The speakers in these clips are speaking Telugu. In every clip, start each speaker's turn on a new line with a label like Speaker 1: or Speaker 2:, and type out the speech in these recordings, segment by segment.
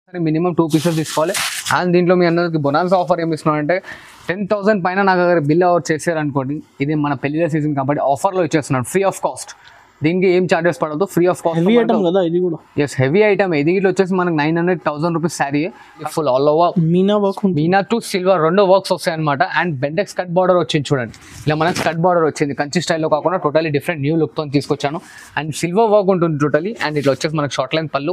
Speaker 1: మినిమం టూ పీసెస్ తీసుకోవాలి అండ్ దీంట్లో మీ అందరికి బొనాన్స్ ఆఫర్ ఏమి ఇస్తున్నాం అంటే టెన్ థౌసండ్ పైన నా దగ్గర బిల్ అవర్ చేశారనుకోండి ఇది మన పెళ్లిల సీజన్ కాబట్టి ఆఫర్లో ఇచ్చేస్తున్నాను ఫ్రీ ఆఫ్ కాస్ట్ దీనికి ఏం చార్జెస్ పడదు free of
Speaker 2: heavy item
Speaker 1: cost
Speaker 2: కదా ఇది కూడా
Speaker 1: ఎస్ హెవీ ఐటమ్ ఇది ఇట్లా వచ్చేసి మనకి nine hundred thousand rupees sari full all over
Speaker 2: meena work ఉంటుంది
Speaker 1: మీనా టు సిల్వర్ రెండు వర్క్స్ వస్తాయి అనమాట అండ్ బెండెక్స్ కట్ బార్డర్ వచ్చింది చూడండి ఇలా మనకి కట్ బార్డర్ వచ్చింది కంచి స్టైల్లో కాకుండా టోటలీ డిఫరెంట్ న్యూ లుక్తో తీసుకొచ్చాను అండ్ సిల్వర్ వర్క్ ఉంటుంది టోటలీ అండ్ ఇట్లా వచ్చేసి మనకి షార్ట్ లైన్ పళ్ళు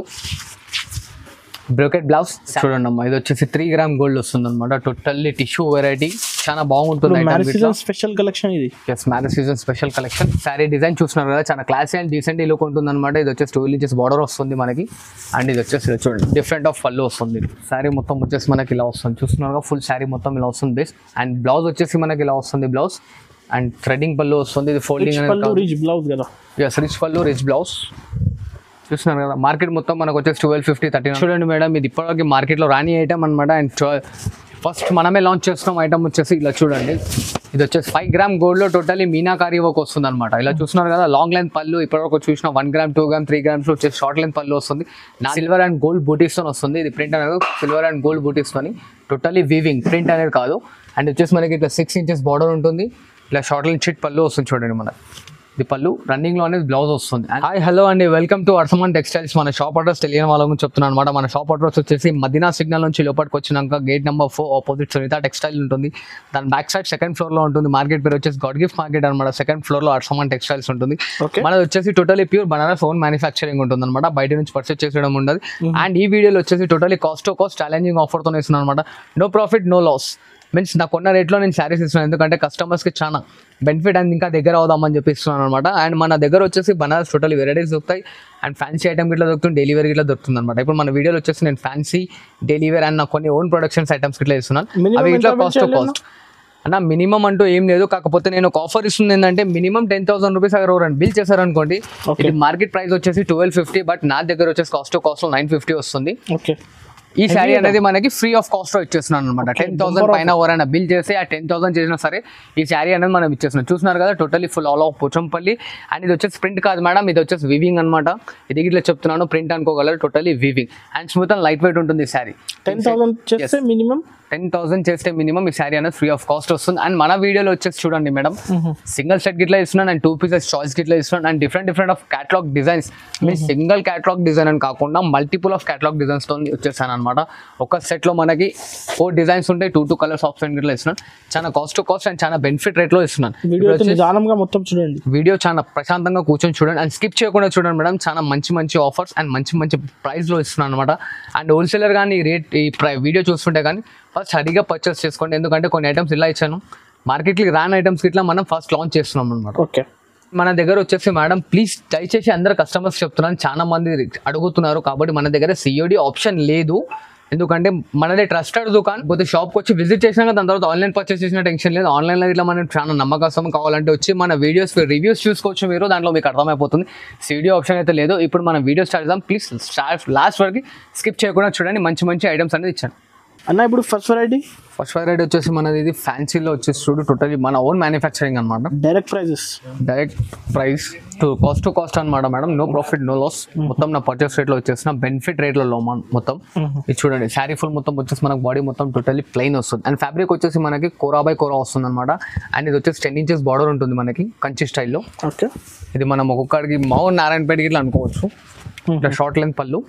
Speaker 1: బ్రోకెట్ బ్లౌజ్ చూడండి అమ్మా ఇది వచ్చేసి త్రీ గ్రామ్ గోల్డ్ వస్తుంది అనమాట టోటల్లీ టిష్యూ వెరైటీ చాలా బాగుంటుంది
Speaker 2: marriage
Speaker 1: item
Speaker 2: season special collection ఇది
Speaker 1: yes marriage season special collection sari design చూస్తున్నారు కదా చాలా క్లాసీ అండ్ డీసెంట్ లుక్ ఉంటుంది అనమాట ఇది వచ్చేసి టూ ఇంచెస్ బార్డర్ వస్తుంది మనకి అండ్ ఇది వచ్చేసి ఇలా చూడండి డిఫరెంట్ ఆఫ్ పళ్ళు వస్తుంది శారీ మొత్తం వచ్చేసి మనకి ఇలా వస్తుంది చూస్తున్నారు కదా ఫుల్ శారీ మొత్తం ఇలా వస్తుంది బేస్ అండ్ బ్లౌజ్ వచ్చేసి మనకి ఇలా వస్తుంది బ్లౌజ్ అండ్ థ్రెడింగ్ పళ్ళు వస్తుంది ఇది ఫోల్డింగ్
Speaker 2: రిచ్ పళ్ళు రిచ్ బ్లౌజ్ కదా
Speaker 1: ఎస్ రిచ్ పళ్ళు రిచ్ బ్లౌజ్ చూస్తున్నారు కదా మార్కెట్ మొత్తం మనకు వచ్చేసి ట్వెల్వ్ ఫిఫ్టీ థర్టీ చూడండి మేడం ఇది ఇప్పటివరకు మార్కెట్లో రాని ఐటమ్ అనమాట అండ్ ఫస్ట్ మనమే లాంచ్ చేస్తున్నాం ఐటమ్ వచ్చేసి ఇలా చూడండి ఇది వచ్చేసి ఫైవ్ గ్రామ్ గోల్డ్లో టోటలీ మీనాకారి వర్క్ వస్తుంది అనమాట ఇలా చూస్తున్నారు కదా లాంగ్ లెంత్ పళ్ళు ఇప్పటివరకు చూసిన one gram two gram three grams వచ్చేసి షార్ట్ లెంత్ పళ్ళు వస్తుంది నా సిల్వర్ అండ్ గోల్డ్ బూటీస్తో వస్తుంది ఇది ప్రింట్ అనేది సిల్వర్ అండ్ గోల్డ్ బూటీస్తోని టోటలీ వీవింగ్ ప్రింట్ అనేది కాదు అండ్ వచ్చేసి మనకి ఇట్లా సిక్స్ ఇంచెస్ బార్డర్ ఉంటుంది ఇలా షార్ట్ లెంత్ చిట్ పళ్ళు వస్తుంది చూడండి మనకి ఇది పళ్ళు రన్నింగ్ లో అనేది బ్లౌజ్ వస్తుంది హాయ్ హలో అండి వెల్కమ్ టు అర్సమాన్ టెక్స్టైల్స్ మన షాప్ అడ్రస్ తెలియని వాళ్ళ గురించి చెప్తున్నాను అనమాట మన షాప్ అడ్రస్ వచ్చేసి మదీనా సిగ్నల్ నుంచి లోపలికి వచ్చినాక gate number four opposite Sunitha textile ఉంటుంది దాని బ్యాక్ సైడ్ సెకండ్ ఫ్లోర్ లో ఉంటుంది మార్కెట్ పేరు వచ్చేసి గాడ్ గిఫ్ట్ మార్కెట్ అనమాట సెకండ్ ఫ్లోర్ లో అర్సమాన్ టెక్స్టైల్స్ ఉంటుంది
Speaker 2: ఓకే
Speaker 1: మనది వచ్చేసి totally pure Banaras own manufacturing ఉంటుంది అనమాట బయట నుంచి పర్చేస్ చేసడం ఉండదు అండ్ ఈ వీడియోలో వచ్చేసి totally cost to cost challenging ఆఫర్తో ఇస్తున్నాను అనమాట no profit no loss means నాకు కొన్న రేట్లో నేను శారీస్ ఇస్తున్నాను ఎందుకంటే కస్టమర్స్కి చాలా బెనిఫిట్ అండ్ ఇంకా దగ్గర అవుదామని చెప్పి ఇస్తున్నాను అనమాట అండ్ మన దగ్గర వచ్చేసి బనారస్ టోటల్ వెరైటీస్ దొరుకుతాయి అండ్ ఫ్యాన్సీ ఐటమ్ ఇట్లా దొరుకుతుంది డైలీ వేర్ ఇట్లా దొరుకుతుంది అనమాట ఇప్పుడు మన వీడియోలో వచ్చేసి నేను ఫ్యాన్సీ డైలీ వేర్ అండ్ నాకు కొన్ని ఓన్ ప్రొడక్షన్స్ ఐటమ్స్ ఇట్లా ఇస్తున్నాను
Speaker 2: Minimum
Speaker 1: అవి ఇట్లా
Speaker 2: ఎంత
Speaker 1: కాస్ట్ టు
Speaker 2: పెట్టాలి
Speaker 1: కాస్ట్ అన్న మినిమం అంటూ ఏం లేదు కాకపోతే నేను ఒక ఆఫర్ ఇస్తుంది ఏంటంటే మినిమం టెన్ థౌసండ్ రూపీస్ అక్కడ ఎవరైనా బిల్ చేశారనుకోండి
Speaker 2: Okay.
Speaker 1: ఇది మార్కెట్ ప్రైస్ వచ్చేసి ట్వెల్వ్ ఫిఫ్టీ బట్ నా దగ్గర వచ్చేసి cost to cost nine fifty వస్తుంది
Speaker 2: ఓకే
Speaker 1: ఈ శారీ అనేది మనకి ఫ్రీ ఆఫ్ కాస్ట్ లో ఇచ్చేస్తున్నాను అనమాట టెన్ థౌసండ్ పైన ఎవరైనా బిల్ చేసి ఆ టెన్ థౌసండ్ చేసినా సరే ఈ శారీ అనేది మనం ఇచ్చేస్తున్నాం చూస్తున్నారు కదా totally full all of Pochampally and ఇది వచ్చేసి ప్రింట్ కాదు మేడం ఇది వచ్చేసి వివింగ్ అనమాట ఇది ఇట్లా చెప్తున్నాను ప్రింట్ అనుకోగలరు totally weaving and smooth and light weight ఉంటుంది ఈ శారీ
Speaker 2: టెన్ థౌసండ్ చేస్తే మినిమం
Speaker 1: టెన్ థౌసండ్ చేస్తే మినిమం ఈ శారీ అనేది ఫ్రీ ఆఫ్ కాస్ట్ వస్తుంది అండ్ మన వీడియోలో వచ్చేసి చూడండి మేడం సింగిల్ సెట్ గిట్లా ఇస్తున్నాను అండ్ టూ పీసెస్ చాయిస్ గిట్లా ఇస్తున్నాను and different different of catalogue designs మీ సింగిల్ క్యాటలాగ్ డిజైన్ అని కాకుండా మల్టిపుల్ ఆఫ్ క్యాటలాగ్ డిజైన్స్ తో వచ్చేసాను అనమాట ఒక set లో మనకి ఫోర్ డిజైన్స్ ఉంటాయి టూ టూ కలర్స్ ఆప్షన్ గిట్లా ఇస్తున్నాను చాలా కాస్ట్ టు కాస్ట్ అండ్ చాలా బెనిఫిట్ రేట్లో ఇస్తున్నాను
Speaker 2: వీడియో అయితే నిదానంగా మొత్తం చూడండి
Speaker 1: వీడియో చాలా ప్రశాంతంగా కూర్చొని చూడండి అండ్ స్కిప్ చేయకుండా చూడండి మేడం చాలా మంచి మంచి ఆఫర్స్ అండ్ మంచి మంచి ప్రైస్లో ఇస్తున్నాను అనమాట అండ్ హోల్సేలర్ కానీ ఈ రేట్ ఈ ప్రై వీడియో చూస్తుంటే కానీ ఫస్ట్ అడిగా పర్చేస్ చేసుకోండి ఎందుకంటే కొన్ని ఐటమ్స్ ఇలా ఇచ్చాను మార్కెట్కి రాని ఐటమ్స్ ఇట్లా మనం ఫస్ట్ లాంచ్ చేస్తున్నాం అనమాట
Speaker 2: ఓకే
Speaker 1: మన దగ్గర వచ్చేసి మేడం ప్లీజ్ దయచేసి అందరు కస్టమర్స్ చెప్తున్నాను చాలా మంది అడుగుతున్నారు కాబట్టి మన దగ్గర సిఓడి ఆప్షన్ లేదు ఎందుకంటే మనది ట్రస్టెడ్ దుకాణం పోతే షాప్కి వచ్చి విజిట్ చేసినాక దాని తర్వాత ఆన్లైన్ పర్చేస్ చేసిన టెన్షన్ లేదు ఆన్లైన్లో ఇట్లా మనం చాలా నమ్మకం కావాలంటే వచ్చి మన వీడియోస్ రివ్యూస్ చూసుకోవచ్చు మీరు దాంట్లో మీకు అర్థమైపోతుంది సిడియో ఆప్షన్ అయితే లేదు ఇప్పుడు మనం వీడియో స్టార్ట్ చేద్దాం ప్లీజ్ స్టార్ట్ లాస్ట్ వరకు స్కిప్ చేయకుండా చూడండి మంచి మంచి ఐటమ్స్ అనేది ఇచ్చాను
Speaker 2: అన్న ఇప్పుడు ఫస్ట్ వెరైటీ
Speaker 1: ఫస్ట్ వెరైటీ వచ్చేసి మనది ఇది ఫ్యాన్సీలో వచ్చేసి చూడు టోటలీ మన ఓన్ మ్యానుఫ్యాక్చరింగ్ అనమాట
Speaker 2: direct prices
Speaker 1: direct price to cost to cost అనమాట madam no profit no loss మొత్తం నా పర్చేస్ రేట్లో వచ్చేసిన బెనిఫిట్ రేట్లలో మొత్తం ఇది చూడండి శారీ ఫుల్ మొత్తం వచ్చేసి మనకు బాడీ మొత్తం టోటల్లీ ప్లెయిన్ వస్తుంది అండ్ ఫ్యాబ్రిక్ వచ్చేసి మనకి కోరా బై కోరా వస్తుంది అనమాట అండ్ ఇది వచ్చేసి టెన్ ఇంచెస్ బార్డర్ ఉంటుంది మనకి కంచి స్టైల్లో
Speaker 2: ఓకే
Speaker 1: ఇది మనం ఒక్కొక్కడికి మౌన్ నారాయణపేటకి ఇట్లా అనుకోవచ్చు ఇట్లా షార్ట్ లెంత్ పళ్ళు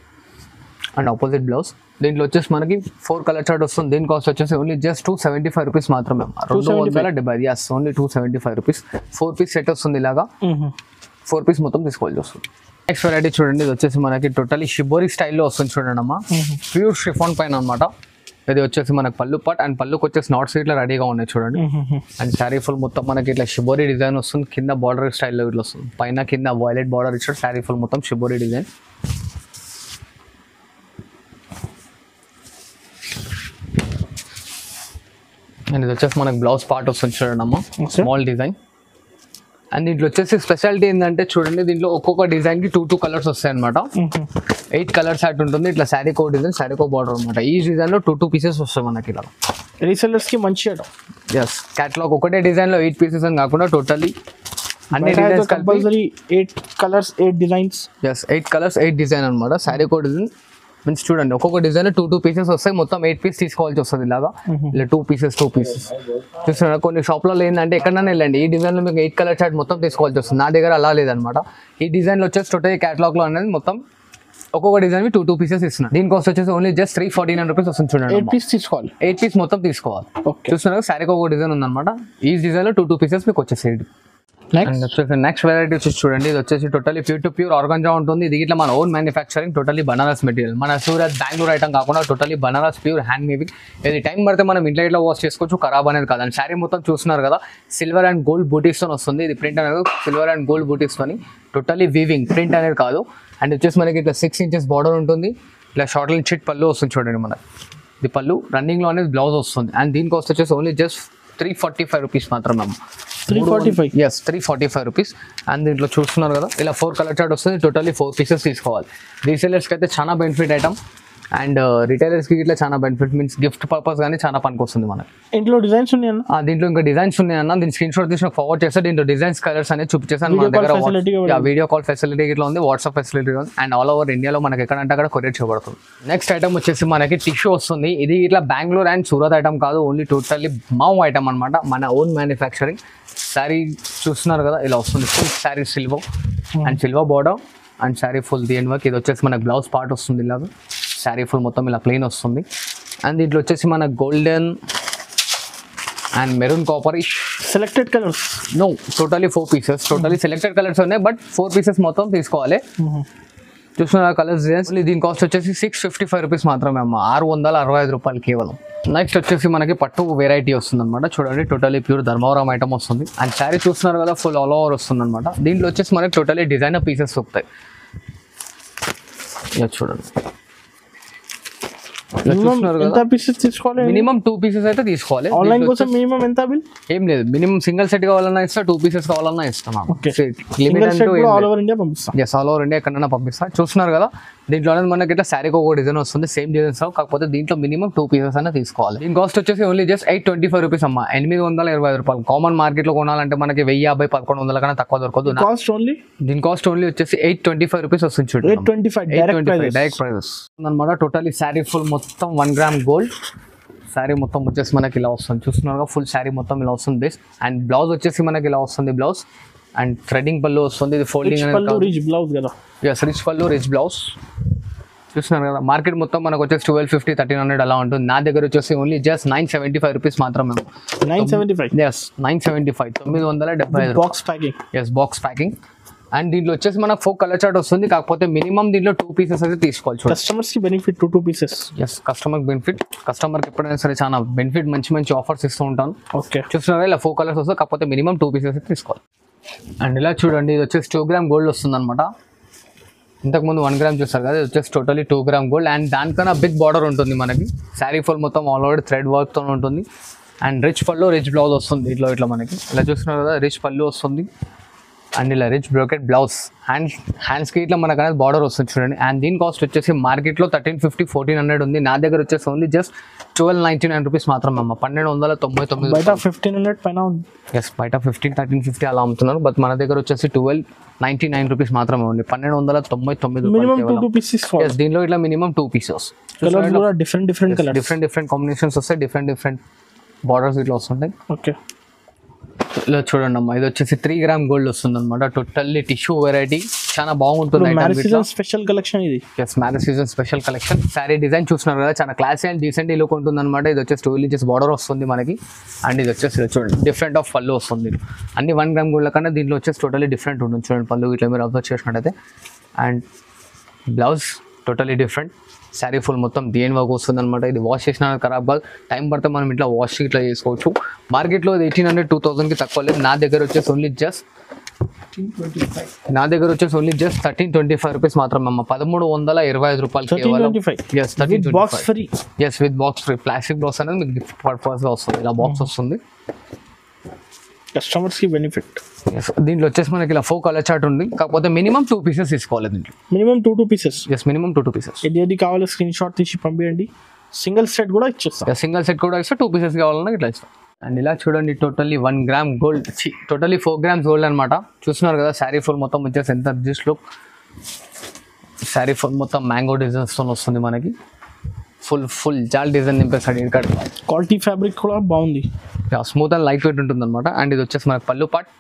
Speaker 1: అండ్ ఆపోజిట్ బ్లౌజ్ దీంట్లో వచ్చేసి మనకి ఫోర్ కలర్ చార్ట్ వస్తుంది దీని కాస్ట్ వచ్చేసి only just two seventy five rupees మాత్రమే రెండు వందల డెబ్బై yes only two seventy five rupees four piece set వస్తుంది ఇలాగా ఫోర్ పీస్ మొత్తం తీసుకోవాల్సి వస్తుంది నెక్స్ట్ వెరైటీ చూడండి ఇది వచ్చేసి మనకి టోటలీ షిబోరి స్టైల్లో వస్తుంది చూడండి అమ్మా ప్యూర్ షిఫాన్ పైన అనమాట ఇది వచ్చేసి మనకి పళ్ళు పట్ అండ్ పళ్ళుకి వచ్చేసి నాట్ సీట్లో రెడీగా ఉన్నాయి చూడండి అండ్ శారీ ఫుల్ మొత్తం మనకి ఇట్లా షిబోరి డిజైన్ వస్తుంది కింద బార్డర్ స్టైల్లో ఇట్లా వస్తుంది పైన కింద వైలెట్ బార్డర్ ఇచ్చాడు శారీ ఫుల్ మొత్తం షిబోరి డిజైన్ అండ్ ఇది వచ్చేసి మనకి బ్లౌజ్ పార్ట్ వస్తుంది చూడండి అమ్మ
Speaker 2: Okay.
Speaker 1: స్మాల్ డిజైన్ అండ్ దీంట్లో వచ్చేసి స్పెషాలిటీ ఏంటంటే చూడండి దీంట్లో ఒక్కొక్క డిజైన్ కి టూ టూ కలర్స్ వస్తాయి అనమాట ఎయిట్ కలర్స్ అట్ ఉంటుంది ఇట్లా శారీ కో డిజైన్ శారీ కో బార్డర్ అనమాట ఈ డిజైన్ లో టూ టూ పీసెస్ వస్తాయి మనకి ఇలా
Speaker 2: రీసెల్లర్స్ కి మంచి ఐటమ్
Speaker 1: ఎస్ క్యాటలాగ్ ఒకటే డిజైన్ లో ఎయిట్ పీసెస్ అని కాకుండా టోటల్లీ అన్ని డిజైన్స్ కలిపి
Speaker 2: compulsory eight colours eight designs
Speaker 1: yes eight colours eight design అనమాట శారీ కో డిజైన్ మీన్స్ చూడండి ఒక్కొక్క డిజైన్ టూ టూ పీసెస్ వస్తాయి మొత్తం ఎయిట్ పీస్ తీసుకోవాల్సి వస్తుంది ఇలాగా ఇలా టూ పీసెస్ టూ పీసెస్ చూస్తున్నారా కొన్ని షాప్లలో ఏంటంటే ఎక్కడైనా వెళ్ళండి ఈ డిజైన్లో మీకు ఎయిట్ కలర్ చార్ట్ మొత్తం తీసుకోవాల్సి వస్తుంది నా దగ్గర అలా లేదనమాట ఈ డిజైన్లో వచ్చేసి టోటల్ క్యాటలాగ్లో అనేది మొత్తం ఒక్కొక్క డిజైన్ టూ టూ పీసెస్ ఇస్తున్నాను దీని కాస్ట్ వచ్చేసి only just three forty nine rupees వస్తుంది చూడండి
Speaker 2: ఎయిట్ పీస్ తీసుకోవాలి
Speaker 1: ఎయిట్ పీస్ మొత్తం తీసుకోవాలి
Speaker 2: ఓకే
Speaker 1: చూస్తున్నారు శారీకి ఒక డిజైన్ ఉందన్నమాట ఈ డిజైన్లో టూ టూ పీసెస్ మీకు వచ్చేసేది
Speaker 2: నెక్స్ట్
Speaker 1: అండ్ వచ్చేసి నెక్స్ట్ వెరైటీ వచ్చేసి చూడండి ఇది వచ్చేసి totally pure to pure organza ఉంటుంది ఇది ఇట్లా మన own manufacturing totally Banaras material మన సూరత్ బెంగళూరు ఐటమ్ కాకుండా totally Banaras pure hand making ఇది టైం పడితే మనం ఇంట్లో ఇట్లా వాష్ చేసుకోవచ్చు ఖరాబ్ అనేది కాదు అండ్ శారీ మొత్తం చూస్తున్నారు కదా సిల్వర్ అండ్ గోల్డ్ బూటీస్తో వస్తుంది ఇది ప్రింట్ అనేది సిల్వర్ అండ్ గోల్డ్ బూటీస్తోని టోటలీ వీవింగ్ ప్రింట్ అనేది కాదు అండ్ వచ్చేసి మనకి ఇట్లా సిక్స్ ఇంచెస్ బార్డర్ ఉంటుంది ఇట్లా షార్ట్ లైన్ చిట్ పళ్ళు వస్తుంది చూడండి మనకి ఇది పళ్ళు రన్నింగ్లో అనేది బ్లౌజ్ వస్తుంది అండ్ దీని కాస్ట్ వచ్చేసి only just three forty five rupees మాత్రమే
Speaker 2: three forty five
Speaker 1: yes three forty five rupees and దీంట్లో చూస్తున్నారు కదా ఇలా ఫోర్ కలర్ చార్ట్ వస్తుంది టోటల్లీ ఫోర్ పీసెస్ తీసుకోవాలి రీసేలర్స్కి అయితే చాలా బెనిఫిట్ ఐటమ్ అండ్ రిటైలర్స్కి ఇట్లా చాలా బెనిఫిట్ మీన్స్ గిఫ్ట్ పర్పస్ కానీ చాలా పనికి వస్తుంది మనకి
Speaker 2: ఇంట్లో డిజైన్స్ ఉన్నాయన్న
Speaker 1: ఆ, దీంట్లో ఇంకా డిజైన్స్ ఉన్నాయన్న దీని స్క్రీన్ షాట్ తీసి ఫార్వర్డ్ చేస్తే దీంట్లో డిజైన్స్ కలర్స్ అనేది చూపించేసాను మన
Speaker 2: Video call
Speaker 1: దగ్గర
Speaker 2: facility కూడా
Speaker 1: వీడియో కాల్ ఫెసిలిటీ ఇట్లా ఉంది వాట్సాప్ ఫెసిలిటీ ఉంది అండ్ ఆల్ ఓవర్ ఇండియాలో మనకి ఎక్కడంటే అక్కడ కొరియర్ చేయబడుతుంది నెక్స్ట్ ఐటమ్ వచ్చేసి మనకి టిష్యూ వస్తుంది ఇది ఇట్లా బెంగళూరు అండ్ సూరత్ ఐటమ్ కాదు ఓన్లీ టోటల్లీ మౌ ఐటమ్ అనమాట మన ఓన్ మ్యానుఫ్యాక్చరింగ్ శారీ చూస్తున్నారు కదా ఇలా వస్తుంది full sari silver and silver border and sari full దియన్ వర్క్ ఇది వచ్చేసి మనకి బ్లౌజ్ పార్ట్ వస్తుంది ఇలాగా శారీ ఫుల్ మొత్తం ఇలా ప్లెయిన్ వస్తుంది అండ్ దీంట్లో వచ్చేసి మన golden and maroon copperish
Speaker 2: selected colours
Speaker 1: no totally four pieces totally selected colours ఉన్నాయి బట్ ఫోర్ పీసెస్ మొత్తం తీసుకోవాలి చూస్తున్నారు కలర్స్ డిజైన్స్ దీని కాస్ట్ వచ్చేసి సిక్స్ ఫిఫ్టీ ఫైవ్ రూపీస్ మాత్రమే అమ్మ ఆరు వందల అరవై ఐదు రూపాయలు కేవలం నెక్స్ట్ వచ్చేసి మనకి పట్టు వెరైటీ వస్తుంది అనమాట చూడండి టోటలీ ప్యూర్ ధర్మవరం ఐటమ్ వస్తుంది అండ్ శారీ చూస్తున్నారు కదా ఫుల్ ఆల్ ఓవర్ వస్తుంది అనమాట దీంట్లో వచ్చేసి మనకి టోటలీ డిజైనర్ పీసెస్ వస్తాయి ఇలా చూడండి ఇలా
Speaker 2: మినిమం
Speaker 1: చూస్తున్నారు
Speaker 2: ఎంత
Speaker 1: కదా
Speaker 2: పీసెస్ తీసుకోవాలి
Speaker 1: మినిమం టూ పీసెస్ అయితే తీసుకోవాలి
Speaker 2: ఆన్లైన్
Speaker 1: దీంట్లో
Speaker 2: కోసం మినిమం ఎంత బిల్
Speaker 1: ఏం లేదు మినిమం సింగిల్ సెట్ కావాలన్నా ఇస్తా టూ పీసెస్ కావాలన్నా ఇస్తాం
Speaker 2: Okay.
Speaker 1: లిమిట్
Speaker 2: సింగిల్ సెట్
Speaker 1: అంటూ
Speaker 2: కూడా ఆల్ ఓవర్ ఇండియా పంపిస్తాం
Speaker 1: ఎస్ ఆల్ ఓవర్ ఇండియా ఎక్కడైనా పంపిస్తా చూస్తున్నారు కదా దీంట్లో అనేది మనకి ఇట్లా శారీకి ఒక డిజైన్ వస్తుంది సేమ్ డిజైన్స్ కాకపోతే దీంట్లో మినిమం టూ పీసెస్ అయినా తీసుకోవాలి దీని కాస్ట్ వచ్చేసి only just eight twenty five rupees అమ్మా ఎనిమిది వందల ఇరవై ఐదు రూపాయలు కామన్ మార్కెట్లో కొనాలంటే మనకి వెయ్యి యాభై పదకొండు వందల కన్నా తక్కువ దొరకదు నా-
Speaker 2: కాస్ట్ ఓన్లీ
Speaker 1: దీని కాస్ట్ ఓన్లీ వచ్చేసి ఎయిట్ ట్వంటీ ఫైవ్ రూపీస్ వస్తుంది చూడండి
Speaker 2: eight twenty five direct price
Speaker 1: direct prices అనమాట టోటలీ శారీ ఫుల్ మొత్తం వన్ గ్రామ్ గోల్డ్ శారీ మొత్తం వచ్చేసి మనకి ఇలా వస్తుంది చూస్తున్నారు ఫుల్ శారీ మొత్తం ఇలా వస్తుంది బేస్ అండ్ బ్లౌజ్ వచ్చేసి మనకి ఇలా వస్తుంది బ్లౌజ్ అండ్ థ్రెడింగ్ పళ్ళు వస్తుంది ఇది ఫోల్డింగ్ అనేది
Speaker 2: పళ్ళు రిచ్ బ్లౌజ్ కదా
Speaker 1: ఎస్ రిచ్ పళ్ళు రిచ్ బ్లౌజ్ చూస్తున్నారు కదా మార్కెట్ మొత్తం మనకు వచ్చేసి ట్వెల్వ్ ఫిఫ్టీ థర్టీన్ హండ్రెడ్ అలా ఉంటుంది నా దగ్గర వచ్చేసి only just nine seventy five rupees మాత్రమే
Speaker 2: nine seventy five
Speaker 1: yes nine seventy five తొమ్మిది వందల డెబ్బై ఐదు
Speaker 2: box packing
Speaker 1: yes box packing and దీంట్లో వచ్చేసి మనకు ఫోక్ కలర్ చార్ట్ వస్తుంది కాకపోతే మినిమం దీంట్లో టూ పీసెస్ అయితే తీసుకోవాలి చూడండి
Speaker 2: కస్టమర్స్ కి benefit two two pieces
Speaker 1: yes customer benefit కస్టమర్కి ఎప్పుడైనా సరే చాలా బెనిఫిట్ మంచి మంచి ఆఫర్స్ ఇస్తూ ఉంటాను
Speaker 2: ఓకే
Speaker 1: చూస్తున్నారా ఇలా ఫోర్ కలర్స్ వస్తాయి కాకపోతే మినిమం టూ పీసెస్ అయితే తీసుకోవాలి అండ్ ఇలా చూడండి ఇది వచ్చేసి టూ గ్రామ్ గోల్డ్ వస్తుంది అనమాట ఇంతకుముందు వన్ గ్రామ్ చూస్తారు కదా ఇది వచ్చేసి totally two gram gold and దానికన్నా బిగ్ బార్డర్ ఉంటుంది మనకి శారీ ఫుల్ మొత్తం ఆల్ ఓవర్ థ్రెడ్ వర్క్తో ఉంటుంది అండ్ రిచ్ పళ్ళు రిచ్ బ్లౌజ్ వస్తుంది ఇట్లా ఇట్లా మనకి ఇలా చూస్తున్నారు కదా రిచ్ పళ్ళు వస్తుంది అండ్ ఇలా రిచ్ బ్రోకెట్ బ్లౌజ్ హ్యాండ్స్ హ్యాండ్స్కి ఇట్లా మనకు అనేది బార్డర్ వస్తుంది చూడండి అండ్ దీని కాస్ట్ వచ్చేసి మార్కెట్లో థర్టీన్ ఫిఫ్టీ ఫోర్టీన్ హండ్రెడ్ ఉంది నా దగ్గర వచ్చేసి only just twelve ninety nine rupees మాత్రమే అమ్మ పన్నెండు వందల తొంభై తొమ్మిది
Speaker 2: బయట ఫిఫ్టీన్ హండ్రెడ్ పైన ఉంది
Speaker 1: ఎస్ బయట ఫిఫ్టీన్ థర్టీన్ ఫిఫ్టీ అలా అమ్ముతున్నారు బట్ మన దగ్గర వచ్చేసి ట్వెల్వ్ నైంటీ నైన్ రూపీస్ మాత్రమే ఉంది పన్నెండు వందల తొంభై తొమ్మిది
Speaker 2: minimum two two pieces
Speaker 1: yes దీనిలో ఇట్లా మినిమం టూ పీసెస్
Speaker 2: కలర్స్ కూడా different different colour
Speaker 1: different different combinations వస్తాయి డిఫరెంట్ డిఫరెంట్ బార్డర్స్ ఇట్లా వస్తుంటాయి
Speaker 2: ఓకే
Speaker 1: ఇలా చూడండి అమ్మా ఇది వచ్చేసి త్రీ గ్రామ్ గోల్డ్ వస్తుంది అనమాట టోటల్లీ టిష్యూ వెరైటీ చాలా బాగుంటుంది
Speaker 2: మ్యారేజ్
Speaker 1: item ఇట్లా.
Speaker 2: సీజన్ స్పెషల్ కలెక్షన్ ఇది
Speaker 1: yes marriage season special collection sari design చూస్తున్నారు కదా చాలా క్లాసీ అండ్ డీసెంట్ లుక్ ఉంటుంది అనమాట ఇది వచ్చేసి టూ ఇంచెస్ బార్డర్ వస్తుంది మనకి అండ్ ఇది వచ్చేసి ఇలా చూడండి డిఫరెంట్ ఆఫ్ పళ్ళు వస్తుంది అన్ని వన్ గ్రామ్ గోల్డ్ కన్నా దీంట్లో వచ్చేసి టోటలీ డిఫరెంట్ ఉంటుంది చూడండి పళ్ళు ఇట్లా మీరు అబ్జర్వ్ చేసినట్టయితే and blouse totally different sari full మొత్తం దేని వర్క్ వస్తుంది అనమాట ఇది వాష్ చేసిన ఖరాబ్ కాదు టైం పడితే మనం ఇట్లా వాష్ ఇట్లా చేసుకోవచ్చు మార్కెట్లో ఎయిటీన్ హండ్రెడ్ టూ థౌసండ్కి తక్కువ లేదు నా దగ్గర వచ్చేసి ఓన్లీ జస్ట్ నా దగ్గర వచ్చేసి only just thirteen twenty five rupees మాత్రమే అమ్మ పదమూడు వందల ఇరవై ఐదు రూపాయలు
Speaker 2: థర్టీన్
Speaker 1: కేవలం
Speaker 2: twenty five
Speaker 1: yes thirteen
Speaker 2: box free
Speaker 1: yes with box free plastic box అనేది మీకు గిఫ్ట్ పర్పస్గా వస్తుంది ఇలా బాక్స్ వస్తుంది
Speaker 2: కస్టమర్స్ కి బెనిఫిట్
Speaker 1: Yes, దీంట్లో వచ్చేసి మనకి ఇలా ఫోర్ కలర్ చార్ట్ ఉంది కాకపోతే మినిమం టూ పీసెస్ తీసుకోవాలి దీంట్లో
Speaker 2: minimum two two pieces
Speaker 1: yes minimum two two pieces
Speaker 2: ఇది ఏది కావాలో స్క్రీన్ షాట్ తీసి పంపించండి సింగిల్ సెట్ కూడా ఇచ్చేస్తాం
Speaker 1: సింగిల్ సెట్ కూడా ఇస్తే టూ పీసెస్ కావాలన్నా ఇట్లా ఇస్తాం అండ్ ఇలా చూడండి totally one gram gold totally four grams gold అనమాట చూస్తున్నారు కదా శారీ ఫుల్ మొత్తం వచ్చేసి ఎంత జిస్ట్ లుక్ శారీ ఫుల్ మొత్తం మ్యాంగో డిజైన్స్తో వస్తుంది మనకి ఫుల్ ఫుల్ జాల్ డిజైన్ నింపేస్తాడు ఇక్కడ
Speaker 2: క్వాలిటీ ఫ్యాబ్రిక్ కూడా బాగుంది
Speaker 1: స్మూత్ అండ్ లైట్ వెయిట్ ఉంటుంది అనమాట అండ్ ఇది వచ్చేసి మనకి పళ్ళు పాట్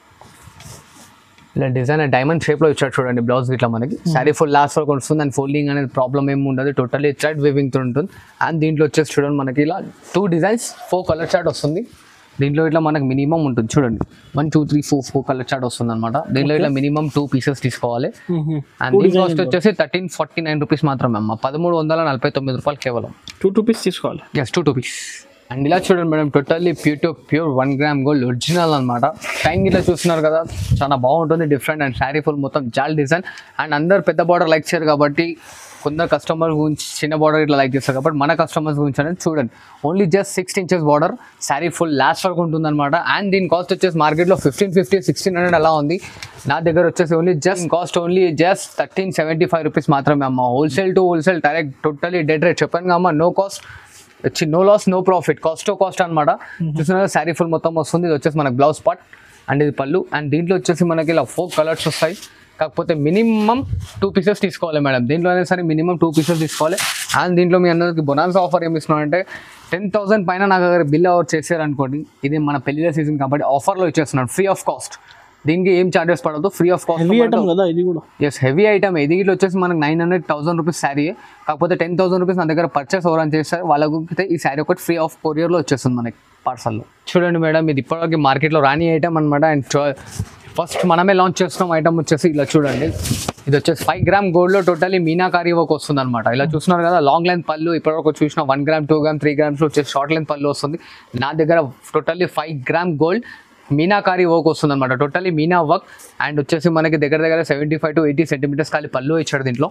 Speaker 1: ఇలా డిజైన్ డైమండ్ షేప్లో ఇచ్చాడు చూడండి బ్లౌజ్ ఇట్లా మనకి శారీ ఫుల్ లాస్ట్ వరకు వస్తుంది అండ్ ఫోల్డింగ్ అనేది ప్రాబ్లమ్ ఏమి ఉండదు టోటల్లీ థ్రెడ్ వేవింగ్తో ఉంటుంది అండ్ దీంట్లో వచ్చేసి చూడండి మనకి ఇలా two designs four colour chart వస్తుంది దీంట్లో ఇట్లా మనకి మినిమం ఉంటుంది చూడండి one two three four four colour chart వస్తుంది అనమాట దీంట్లో ఇట్లా మినిమం టూ పీసెస్ తీసుకోవాలి అండ్ దీని కాస్ట్ వచ్చేసి థర్టీన్ ఫార్టీ నైన్ రూపీస్ మాత్రమే అమ్మ పదమూడు వందల నలభై తొమ్మిది రూపాయలు కేవలం
Speaker 2: టూ టూ పీస్ తీసుకోవాలి
Speaker 1: yes two two piece and ఇలా చూడండి madam totally pure to pure one gram gold original అనమాట టైం ఇట్లా చూస్తున్నారు కదా చాలా బాగుంటుంది డిఫరెంట్ అండ్ శారీ ఫుల్ మొత్తం జాల్ డిజైన్ అండ్ అందరు పెద్ద బార్డర్ లైక్ చేయరు కాబట్టి కొందరు కస్టమర్ గురించి చిన్న బార్డర్ ఇట్లా లైక్ చేస్తారు కాబట్టి మన కస్టమర్స్ గురించి అనేది చూడండి only just six inches border sari full last వరకు ఉంటుంది అనమాట అండ్ దీని కాస్ట్ వచ్చేసి మార్కెట్లో ఫిఫ్టీన్ ఫిఫ్టీ సిక్స్టీన్ హండ్రెడ్ అలా ఉంది నా దగ్గర వచ్చేసి only just cost only just thirteen seventy five rupees మాత్రమే అమ్మ wholesale to wholesale direct totally dead rate చెప్పాను అమ్మ నో కాస్ట్ వచ్చి no loss no profit cost to cost అనమాట చూసిన శారీ ఫుల్ మొత్తం వస్తుంది ఇది వచ్చేసి మనకి బ్లౌజ్ పార్ట్ అండ్ ఇది పళ్ళు అండ్ దీంట్లో వచ్చేసి మనకి ఇలా ఫోర్ కలర్స్ వస్తాయి కాకపోతే మినిమం టూ పీసెస్ తీసుకోవాలి మేడం దీంట్లో అయినా సరే మినిమం టూ పీసెస్ తీసుకోవాలి అండ్ దీంట్లో మీ అందరికి బొనాన్స్ ఆఫర్ ఏమి ఇస్తున్నామంటే టెన్ థౌసండ్ పైన నా దగ్గర బిల్ అవుట్ చేశారనుకోండి ఇది మన పెళ్లిల సీజన్ కాబట్టి ఆఫర్లో ఇచ్చేస్తున్నాను ఫ్రీ ఆఫ్ కాస్ట్ దీనికి ఏం చార్జెస్ పడదు free of
Speaker 2: heavy
Speaker 1: cost
Speaker 2: item కదా ఇది కూడా
Speaker 1: ఎస్ హెవీ ఐటమ్ ఇది ఇట్లా వచ్చేసి మనకు nine hundred thousand rupees sari కాకపోతే టెన్ థౌసండ్ రూపీస్ నా దగ్గర పర్చేస్ ఎవరైనా చేస్తారు వాళ్ళకు అయితే ఈ శారీ ఒకటి ఫ్రీ ఆఫ్ కొరియర్లో వచ్చేస్తుంది మనకి పార్సల్లో చూడండి మేడం ఇది ఇప్పటివరకు మార్కెట్లో రాని ఐటమ్ అనమాట అండ్ ఫస్ట్ మనమే లాంచ్ చేస్తున్నాం ఐటమ్ వచ్చేసి ఇలా చూడండి ఇది వచ్చేసి ఫైవ్ గ్రామ్ గోల్డ్లో టోటలీ మీనాకారి వర్క్ వస్తుంది అనమాట ఇలా చూస్తున్నారు కదా లాంగ్ లెంత్ పళ్ళు ఇప్పటివరకు చూసిన one gram two gram three గ్రామ్స్లో వచ్చేసి షార్ట్ లెంత్ పళ్ళు వస్తుంది నా దగ్గర totally five gram gold meenakari work వస్తుంది అనమాట టోటలీ మీనా వర్క్ అండ్ వచ్చేసి మనకి దగ్గర దగ్గర seventy five to eighty centimetres ఖాళీ పళ్ళు ఇచ్చాడు దీంట్లో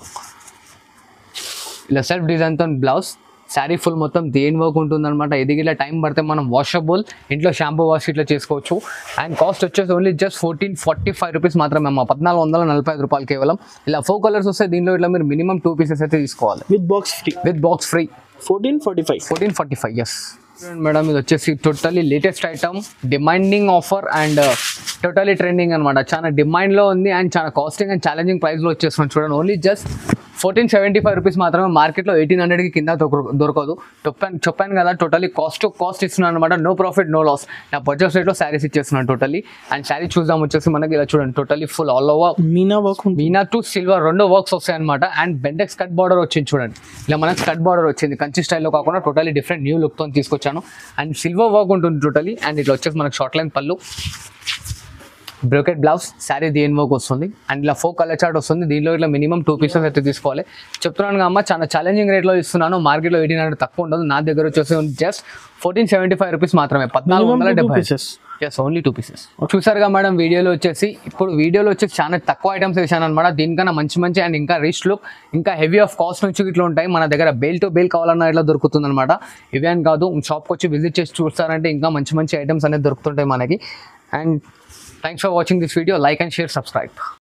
Speaker 1: ఇలా సెల్ఫ్ డిజైన్తో బ్లౌజ్ శారీ ఫుల్ మొత్తం దేని వర్క్ ఉంటుంది అనమాట ఇది ఇలా టైం పడితే మనం వాషబుల్ ఇంట్లో షాంపూ వాష్ ఇట్లా చేసుకోవచ్చు అండ్ కాస్ట్ వచ్చేసి only just fourteen forty five rupees మాత్రమే అమ్మ పద్నాలుగు వందల నలభై ఐదు రూపాయలు కేవలం ఇలా ఫోర్ కలర్స్ వస్తే దీంట్లో ఇట్లా మీరు మినిమం టూ పీసెస్ అయితే తీసుకోవాలి
Speaker 2: with box free
Speaker 1: with box free
Speaker 2: fourteen forty five
Speaker 1: fourteen forty five yes madam ఇది వచ్చేసి totally latest item demanding offer and totally trending అనమాట చాలా డిమాండ్లో ఉంది అండ్ చాలా కాస్టింగ్ అండ్ ఛాలెంజింగ్ ప్రైస్లో వచ్చేస్తున్నాం చూడండి only just fourteen seventy five rupees మాత్రమే మార్కెట్లో ఎయిటీన్ హండ్రెడ్కి కింద దొరక- దొరకదు చెప్పాను చెప్పాను కదా టోటలీ కాస్ట్ టు కాస్ట్ ఇస్తున్నాను అనమాట నో ప్రాఫిట్ నో లాస్ నా పర్చేస్ రేట్లో శారీస్ ఇచ్చేస్తున్నాను టోటలీ అండ్ శారీ చూద్దాం వచ్చేసి మనకి ఇలా చూడండి totally full all over
Speaker 2: meena work ఉంది
Speaker 1: మీనా టు సిల్వర్ రెండు వర్క్స్ వస్తాయి అనమాట అండ్ బెండెక్స్ కట్ బార్డర్ వచ్చింది చూడండి ఇలా మనకి కట్ బార్డర్ వచ్చింది కంచి స్టైల్లో కాకుండా టోటలీ డిఫరెంట్ న్యూ లుక్తో తీసుకొచ్చాను అండ్ సిల్వర్ వర్క్ ఉంటుంది టోటలీ అండ్ ఇట్లా వచ్చేసి మనకి షార్ట్ లైన్ పళ్ళు బ్రోకెట్ బ్లౌజ్ శారీ దేని వర్క్ వస్తుంది అండ్ ఇలా ఫోర్ కలర్ చార్ట్ వస్తుంది దీనిలో ఇట్లా మినిమం టూ పీసెస్ అయితే తీసుకోవాలి చెప్తున్నాను అమ్మ చాలా ఛాలెంజింగ్ రేట్లో ఇస్తున్నాను మార్కెట్లో ఎయిటీన్ హండ్రెడ్ తక్కువ ఉండదు నా దగ్గర వచ్చేసి just fourteen seventy five rupees మాత్రమే పద్నాలుగు వందల
Speaker 2: మినిమం టూ
Speaker 1: డెబ్బై
Speaker 2: pieces
Speaker 1: yes only two pieces చూసారుగా మేడం వీడియోలో వచ్చేసి ఇప్పుడు వీడియోలో వచ్చేసి చాలా తక్కువ ఐటమ్స్ వేసాను అనమాట దీనికన్నా మంచి మంచి అండ్ ఇంకా రిచ్ లుక్ ఇంకా హెవీ ఆఫ్ కాస్ట్ నుంచి ఇట్లా ఉంటాయి మన దగ్గర బేల్ టు బేల్ కావాలన్నా ఇట్లా దొరుకుతుంది అనమాట ఇవే అని కాదు షాప్కి వచ్చి విజిట్ చేసి చూస్తారంటే ఇంకా మంచి మంచి ఐటమ్స్ అనేది దొరుకుతుంటాయి మనకి and thanks for watching this video like and share subscribe